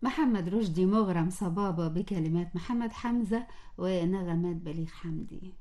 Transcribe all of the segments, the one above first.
محمد رشدي مغرم صبابة بكلمات محمد حمزة ونغمات بليغ حمدي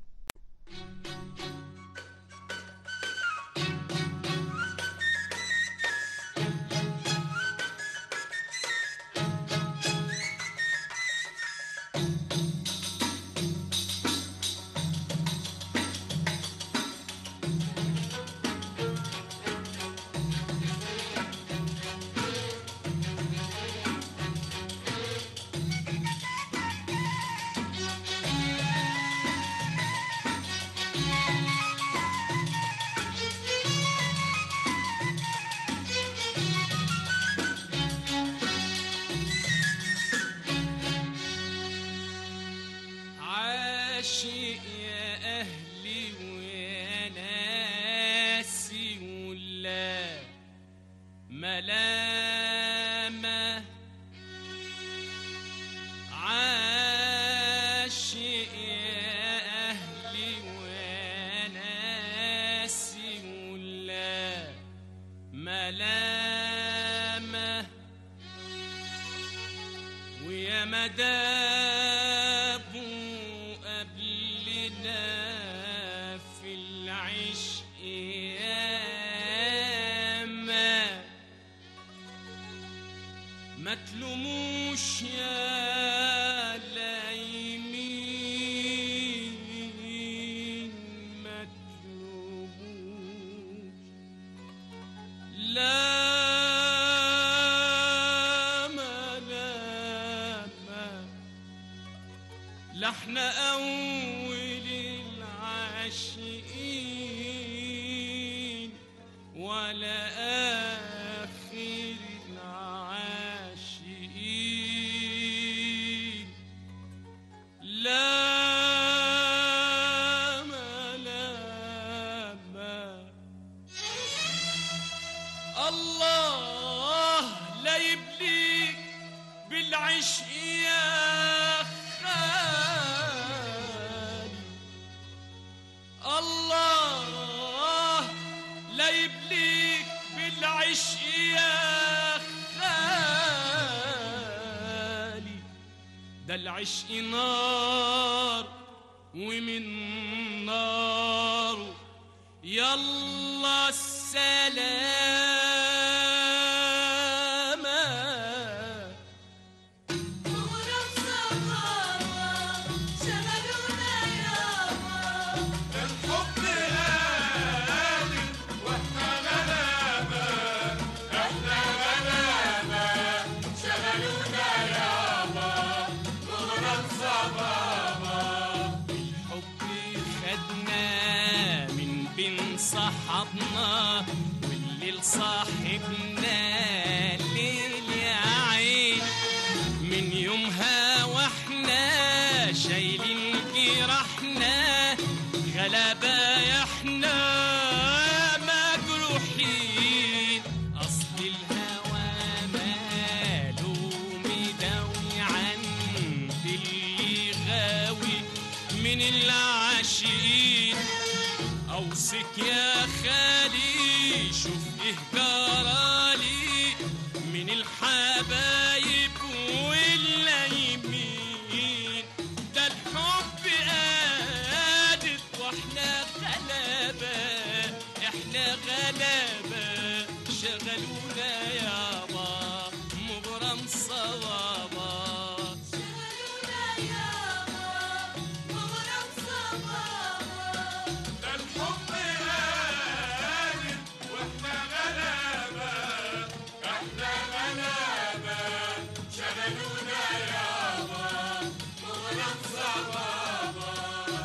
عاشق يا أهلي ويا ناسي ولا ملامة عاشق يا أهلي ويا ناسي ولا ملامة ويا مدابه قبلنا في العشق ياما ما تلوموش يا لايمين ما تلوموش لا ما لا ما لا احنا اول العاشقين ولا اخر العاشقين لا ما لا ما الله لا يبليك بالعشق يا خالي الله لا يبليك بالعشق يا خالي ده العشق نار ومن ناره يلا السلامة الحب آلي واحنا غلابة احنا غلابة شغلونا يابا مغرم صبابة الحب خدنا من بين صحابنا والليل صاحبنا الليل يا عين من يومها واحنا شايلين جراحنا غلبة يا احنا مجروحين اصل الهوى ماله مداوي عند اللي غاوي من العاشقين اوصيك يا خالي شوف ايه جرالي من الحبايب واللايمين ده الحب قادر واحنا غلابة احنا غلابة شغلونا يابا مغرم صوابا ده الحب آلي واحنا غلابة احنا غلابة شغلونا يابا مغرم صبابة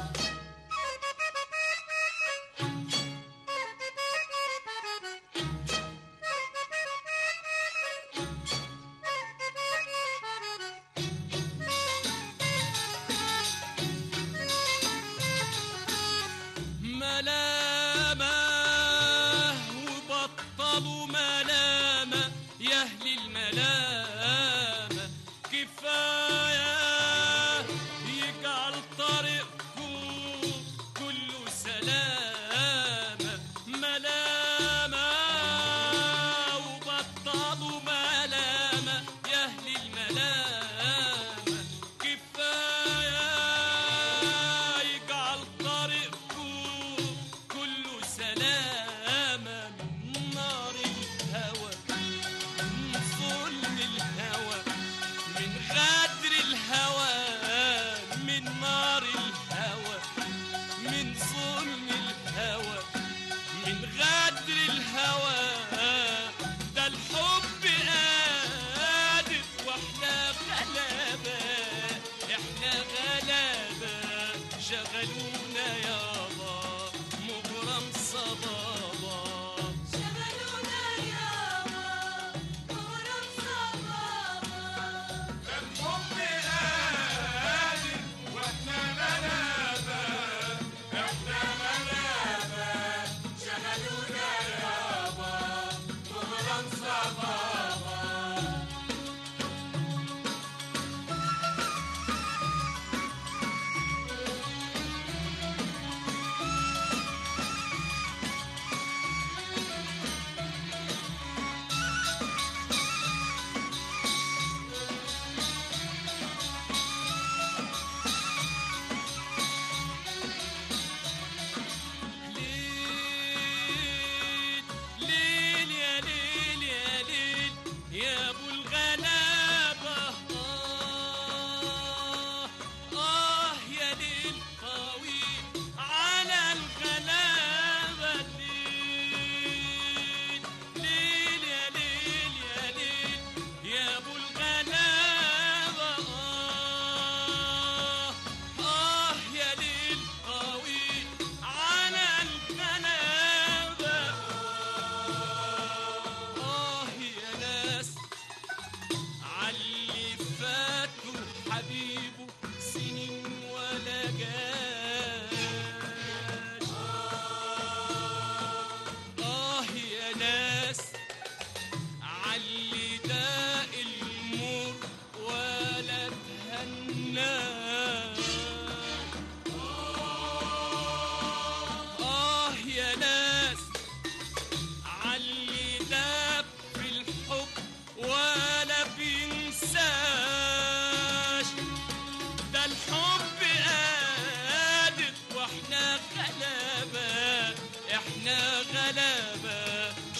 ملامة وبطلوا ملامة يا أهل الملامة كفاية يجعل طريقكم كله سلامة ملامة وبطلوا ملامة يا أهل الملامة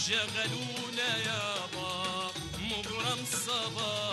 شغلونا يابا مغرم صبابة